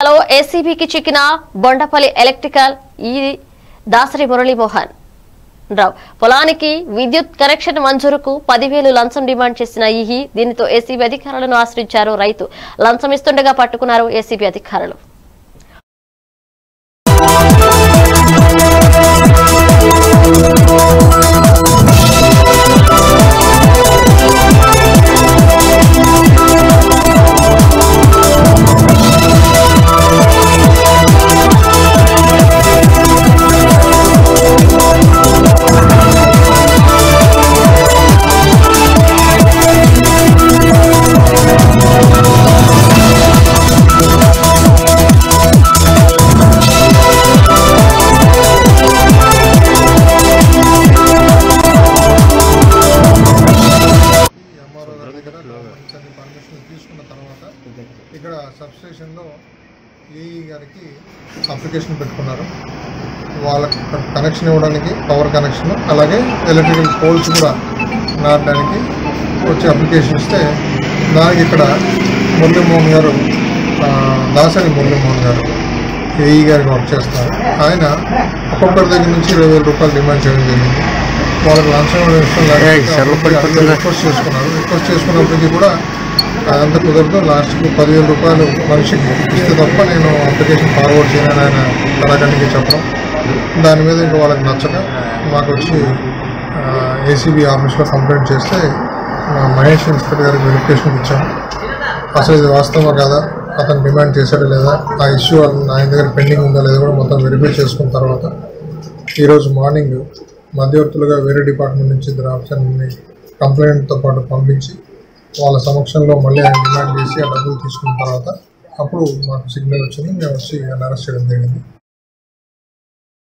జిల్లాలో ఏసీబీకి చిక్కిన బొండపల్లి ఎలక్ట్రికల్ ఈ దాసరి మురళీమోహన్ రావు పొలానికి విద్యుత్ కనెక్షన్ మంజూరుకు పదివేలు లంచం డిమాండ్ చేసిన ఈ దీనితో ఏసీబీ అధికారులను ఆశ్రయించారు రైతు లంచం ఇస్తుండగా పట్టుకున్నారు ఏసీబీ అధికారులు ఈ ఎంఆర్ఓ గారి దగ్గర గవర్నమెంట్ పర్మిషన్ తీసుకున్న తర్వాత ఇక్కడ సబ్స్టేషన్లో ఏఈ గారికి అప్లికేషన్ పెట్టుకున్నారు వాళ్ళకి కనెక్షన్ ఇవ్వడానికి పవర్ కనెక్షన్ అలాగే ఎలక్ట్రికల్ పోల్స్ కూడా నాటడానికి వచ్చి అప్లికేషన్ ఇస్తే దానికి ఇక్కడ మురళీమోహన్ గారు ఆ, దాసరి మురళీమోహన్ గారు ఏఈ గారికి వర్క్ చేస్తారు ఆయన ఒక్కొక్కరి దగ్గర నుంచి ఇరవై వేల రూపాయలు డిమాండ్ చేయడం జరిగింది వాళ్ళకి లంచం ఇవ్వడం ఇష్టం లేక రిక్వెస్ట్ చేసుకున్నారు రిక్వెస్ట్ చేసుకున్నప్పటికీ కూడా అదంతా కుదరదు లాస్ట్కి పదివేల రూపాయలు మనిషికి ఇస్తే తప్ప నేను అప్లికేషన్ ఫార్వర్డ్ చేయనని ఆయన కళాఖండికి చెప్పడం దాని మీద ఇంకా వాళ్ళకి నచ్చక మాకు వచ్చి ఏసీబీ ఆఫీస్లో కంప్లైంట్ చేస్తే మా మహేష్ ఇన్స్పెక్టర్ గారికి వెరిఫికేషన్ ఇచ్చాము అసలు ఇది వాస్తవమా కాదా అతను డిమాండ్ చేశాడా లేదా ఆ ఇష్యూ ఆయన దగ్గర పెండింగ్ ఉందా లేదా కూడా మొత్తం వెరిఫై చేసుకున్న తర్వాత ఈరోజు మార్నింగ్ మధ్యవర్తులుగా వేరే డిపార్ట్మెంట్ నుంచి ఇద్దరు ఆఫీసర్ని కంప్లైంట్తో పాటు పంపించి వాళ్ళ సమక్షంలో మళ్ళీ ఆయన డిమాండ్ చేసి ఆ డబ్బులు తీసుకున్న తర్వాత అప్పుడు మాకు సిగ్నల్ వచ్చింది మేము వచ్చి ఆయన అరెస్ట్ చేయడం జరిగింది